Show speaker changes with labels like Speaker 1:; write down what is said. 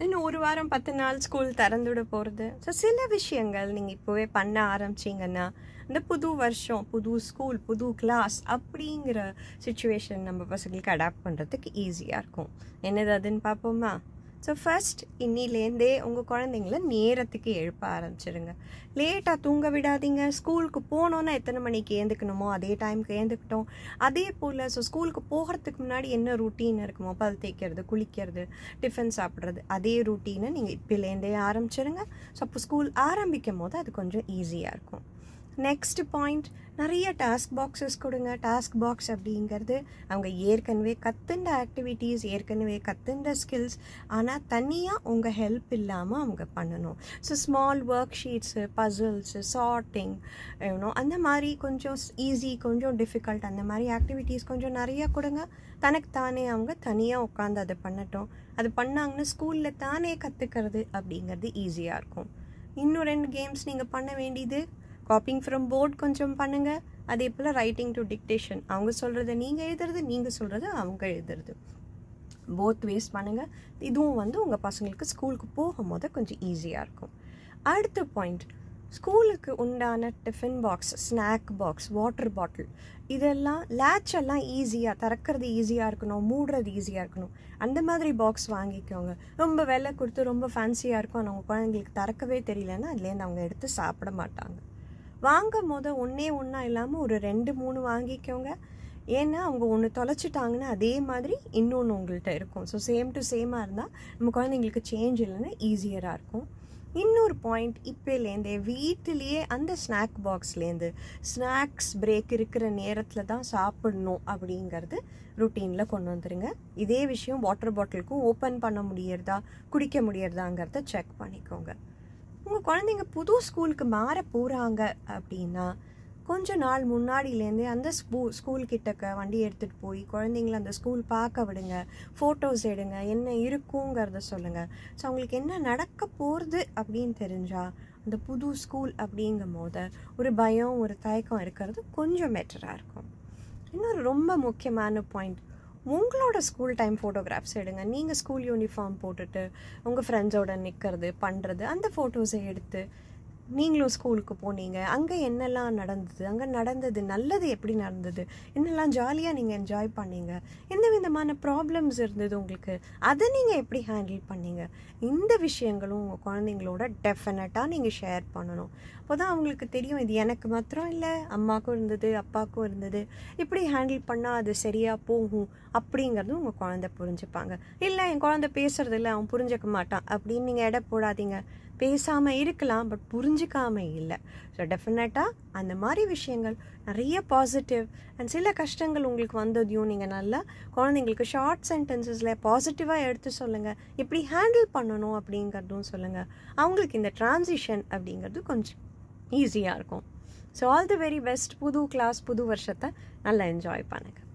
Speaker 1: இன்னும் ஒரு வாரம் பத்து நாள் ஸ்கூல் திறந்துவிட போகிறது ஸோ சில விஷயங்கள் நீங்கள் இப்போவே பண்ண ஆரம்பிச்சிங்கன்னா இந்த புது வருஷம் புது ஸ்கூல் புது கிளாஸ் அப்படிங்கிற சுச்சுவேஷன் நம்ம பசங்களுக்கு அடாப்ட் பண்ணுறதுக்கு ஈஸியாக இருக்கும் என்னது அதுன்னு பார்ப்போமா ஸோ ஃபர்ஸ்ட் இன்னிலேருந்தே உங்கள் குழந்தைங்கள நேரத்துக்கு எழுப்ப ஆரம்பிச்சிடுங்க லேட்டாக தூங்க விடாதீங்க ஸ்கூலுக்கு போனோன்னா எத்தனை மணிக்கு ஏந்துக்கணுமோ அதே டைமுக்கு ஏந்துக்கிட்டோம் அதே போல் ஸோ ஸ்கூலுக்கு போகிறதுக்கு முன்னாடி என்ன ரூட்டீன் இருக்குமோ பல் தேய்க்கிறது குளிக்கிறது டிஃபன் சாப்பிட்றது அதே ரூட்டீனை நீங்கள் இப்போலேருந்தே ஆரம்பிச்சிடுங்க ஸோ அப்போ ஸ்கூல் ஆரம்பிக்கும் போது அது கொஞ்சம் ஈஸியாக இருக்கும் நெக்ஸ்ட் பாயிண்ட் நிறைய டாஸ்க் பாக்ஸஸ் கொடுங்க டாஸ்க் பாக்ஸ் அப்படிங்கிறது அவங்க ஏற்கனவே கற்றுண்ட ஆக்டிவிட்டீஸ் ஏற்கனவே கற்றுண்ட ஸ்கில்ஸ் ஆனால் தனியாக உங்கள் ஹெல்ப் இல்லாமல் அவங்க பண்ணணும் so small worksheets puzzles charting ஏன்னோ அந்த மாதிரி கொஞ்சம் ஈஸி கொஞ்சம் டிஃபிகல்ட் அந்த மாதிரி ஆக்டிவிட்டீஸ் கொஞ்சம் நிறையா கொடுங்க தனக்கு தானே அவங்க தனியாக உட்காந்து அதை பண்ணட்டும் அது பண்ணாங்கன்னா ஸ்கூலில் தானே கற்றுக்கிறது அப்படிங்கிறது ஈஸியாக இருக்கும் இன்னும் ரெண்டு கேம்ஸ் நீங்கள் பண்ண வேண்டியது காப்பிங் ஃப்ரம் போர்ட் கொஞ்சம் பண்ணுங்கள் அதே போல் ரைட்டிங் டு டிக்டேஷன் அவங்க சொல்கிறத நீங்கள் எழுதுறது நீங்கள் சொல்கிறத அவங்க எழுதுறது போத் வேஸ் பண்ணுங்கள் இதுவும் வந்து உங்கள் பசங்களுக்கு ஸ்கூலுக்கு போகும்போது கொஞ்சம் ஈஸியாக இருக்கும் அடுத்த பாயிண்ட் ஸ்கூலுக்கு உண்டான tiffin box snack box water bottle இதெல்லாம் லேட்ச் எல்லாம் ஈஸியாக திறக்கிறது ஈஸியாக இருக்கணும் மூடுறது ஈஸியாக இருக்கணும் அந்த மாதிரி பாக்ஸ் வாங்கிக்கோங்க ரொம்ப விலை கொடுத்து ரொம்ப ஃபேன்சியாக இருக்கும் ஆனால் உங்கள் குழந்தைங்களுக்கு திறக்கவே தெரியலன்னா அதுலேருந்து அவங்க எடுத்து சாப்பிட மாட்டாங்க வாங்கும் போது ஒன்றே ஒன்றா இல்லாமல் ஒரு ரெண்டு மூணு வாங்கிக்கோங்க ஏன்னா அவங்க ஒன்று தொலைச்சிட்டாங்கன்னா அதே மாதிரி இன்னொன்று உங்கள்கிட்ட இருக்கும் ஸோ சேம் டு சேமாக இருந்தால் நம்ம குழந்தைங்களுக்கு சேஞ்ச் இல்லைன்னா ஈஸியராக இருக்கும் இன்னொரு பாயிண்ட் இப்போலேருந்தே வீட்டிலேயே அந்த ஸ்நாக் பாக்ஸ்லேருந்து ஸ்நாக்ஸ் பிரேக் இருக்கிற நேரத்தில் தான் சாப்பிடணும் அப்படிங்கிறது ருட்டீனில் கொண்டு வந்துருங்க இதே விஷயம் வாட்டர் பாட்டிலுக்கும் ஓப்பன் பண்ண முடியறதா குடிக்க முடியறதாங்கிறத செக் பண்ணிக்கோங்க உங்கள் குழந்தைங்க புது ஸ்கூலுக்கு மாற போகிறாங்க அப்படின்னா கொஞ்ச நாள் முன்னாடியிலேருந்தே அந்த ஸ்கூ ஸ்கூல் கிட்டக்க வண்டி எடுத்துகிட்டு போய் குழந்தைங்கள அந்த ஸ்கூல் பார்க்க விடுங்க ஃபோட்டோஸ் எடுங்க என்ன இருக்குங்கிறத சொல்லுங்கள் ஸோ அவங்களுக்கு என்ன நடக்க போகிறது அப்படின்னு தெரிஞ்சால் அந்த புது ஸ்கூல் அப்படிங்கும் போது ஒரு பயம் ஒரு தயக்கம் இருக்கிறது கொஞ்சம் பெட்டராக இருக்கும் இன்னொரு ரொம்ப முக்கியமான பாயிண்ட் உங்களோட ஸ்கூல் டைம் ஃபோட்டோகிராஃப்ஸ் எடுங்க நீங்கள் ஸ்கூல் யூனிஃபார்ம் போட்டுட்டு உங்கள் ஃப்ரெண்ட்ஸோட நிற்கிறது பண்ணுறது அந்த ஃபோட்டோஸை எடுத்து நீங்களும் ஸ்கூலுக்கு போனீங்க அங்கே என்னெல்லாம் நடந்தது அங்கே நடந்தது நல்லது எப்படி நடந்தது என்னெல்லாம் ஜாலியாக நீங்கள் என்ஜாய் பண்ணீங்க எந்த விதமான ப்ராப்ளம்ஸ் இருந்தது உங்களுக்கு அதை நீங்கள் எப்படி ஹேண்டில் பண்ணீங்க இந்த விஷயங்களும் உங்கள் குழந்தைங்களோட டெஃபினட்டாக நீங்கள் ஷேர் பண்ணணும் அப்போ தான் அவங்களுக்கு தெரியும் இது எனக்கு மாத்திரம் இல்லை அம்மாவுக்கும் இருந்தது அப்பாவுக்கும் இருந்தது இப்படி ஹேண்டில் பண்ணால் அது சரியாக போகும் அப்படிங்கிறதும் உங்கள் குழந்தை புரிஞ்சுப்பாங்க இல்லை என் குழந்தை பேசுறது இல்லை அவன் புரிஞ்சுக்க மாட்டான் அப்படின்னு நீங்கள் எடை போடாதீங்க பேசாமல் இருக்கலாம் பட் புரிஞ்சிக்காம இல்லை ஸோ டெஃபினட்டாக அந்த மாதிரி விஷயங்கள் நிறைய பாசிட்டிவ் அண்ட் சில கஷ்டங்கள் உங்களுக்கு வந்ததையும் நீங்கள் நல்லா குழந்தைங்களுக்கு ஷார்ட் சென்டென்சஸில் பாசிட்டிவாக எடுத்து சொல்லுங்கள் எப்படி ஹேண்டில் பண்ணணும் அப்படிங்கிறதும் சொல்லுங்கள் அவங்களுக்கு இந்த ட்ரான்சிஷன் அப்படிங்கிறது கொஞ்சம் ஈஸியாக இருக்கும் so all the very best புது கிளாஸ் புது வருஷத்தை நல்லா என்ஜாய் பண்ணுங்கள்